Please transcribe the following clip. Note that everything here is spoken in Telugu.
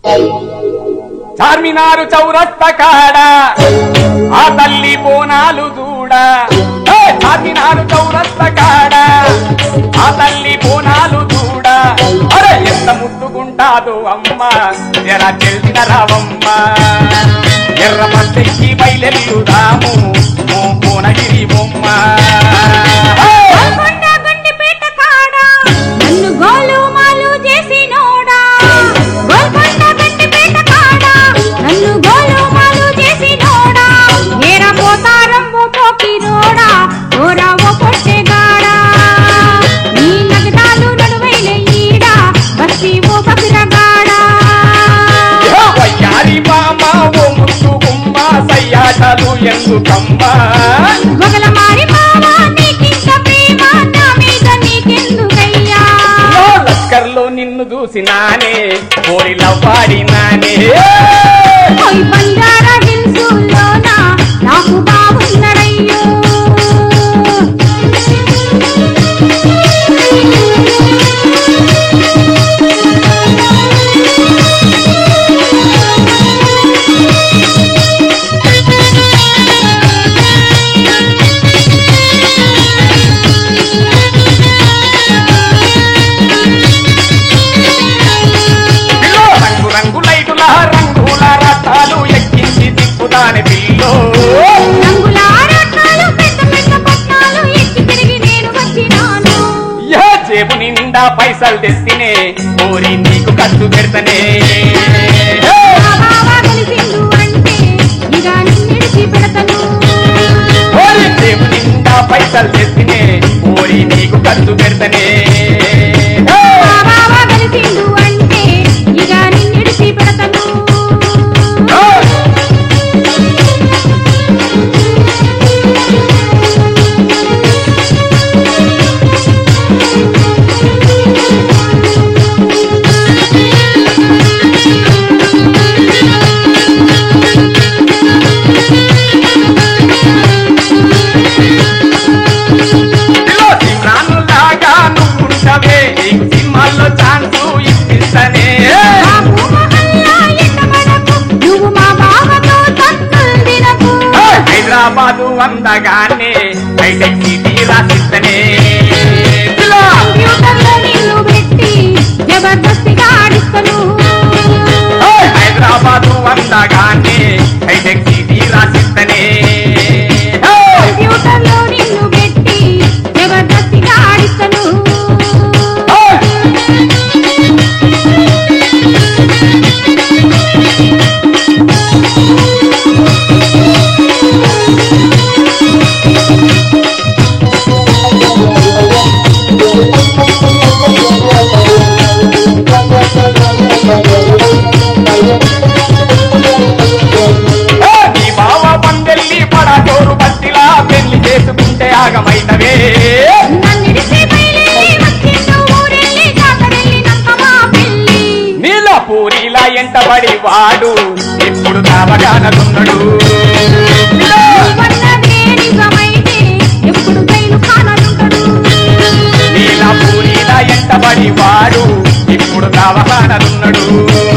చార్మినారు చౌరస్త కాడ ఆ తల్లి బోనాలు చూడ ఏ, చార్మినారు చౌరస్త కాడ ఆ తల్లి బోనాలు చూడ అరే ఎంత ముద్దుగుంటాదో అమ్మ ఎరా తెలిసిన రావమ్మ ఎర్ర మత్తెక్కి బయలెల్లుదాము ఓ కోనగిరి బొమ్మ హే! గోల్కొండ గండిపేట కాడ నన్ను గోలు మాలు చేసినోడా గోల్కొండ గండిపేట కాడ నన్ను గోలు మాలు చేసినోడా ఏరా పోతారం ఓ పోకిరోడా ఓరా ఓ పొట్టెగాడా నీ నగదాలు నడువైన ఈడ బస్తి ఓ బకిరగాడా వయ్యారి మామ ఓ ముద్దు గుమ్మ సయ్యాటలు ఎందుకమ్మా గొగల మారి మావా నీకింక ప్రేమ నా మీద నీకెందుకయ్యా ఓ లస్కర్లో నిన్ను చూసినానే కోరిలో పాడినానే ఓయ్ బంజారా హిల్సుల్లోన నాకు బాగున్నడయ్యో పిల్లో రంగు రంగు లైటుల రంగుల రథాలు ఎక్కించి తిప్పుతానే పిల్లో రంగుల రత్నాలు పెద్ద పెద్ద పట్నాలు ఎక్కి తిరిగి నేను వచ్చినాను యా జేబు నిండా పైసలు తెస్తేనే కోరి నీకు ఖర్చు పెడతనే మా బావ కలిసిండు అంటే ఇక నిన్నిడిచి పెడతను కోరి జేబు నిండా పైసలు తెస్తేనే కోరి నీకు ఖర్చు పెడతనే మా బావ కలిసిండు అంటే ఇక నిన్నిడిచి పెడతను పిల్లో సిమ్రాను లాగా నువ్వుంటవే నీకు సినిమాల్లో ఛాన్స్ ఇప్పిస్తనే బాబు మహల్లా ఎక్కబడకు, నువ్వు మా బావతో తన్నులు తినకు. హైదరాబాదు అందగానే హైటెక్ సిటీ రాసిస్తనే పిల్లో కంప్యూటర్లో నిన్ను పెట్టి జబర్దస్తిగా ఆడిస్తను. హైదరాబాదు అందగానే హైటెక్ సిటీ రాసిస్తనే కంప్యూటర్లో నిన్ను పెట్టి జబర్దస్తిగా ఆడిస్తను. నీ బావ పందెల్లి పడచోరు బట్టిలా పెళ్లి చేసుకుంటే ఆగమైనవే నన్నిడిసి బయలుదేరి వచ్చిండు ఊరెళ్ళి జాతరెళ్ళినాక మా పెళ్ళి. నీల పూరిలా ఎంటబడి వాడు ఎప్పుడు కావగానదున్నడు నువ్వన్నదే నిజమైతే ఎప్పుడు జైలు కానలుంటడు నీల పూరిలా ఎంటబడి వాడు ఇప్పుడు కావగానదున్నడు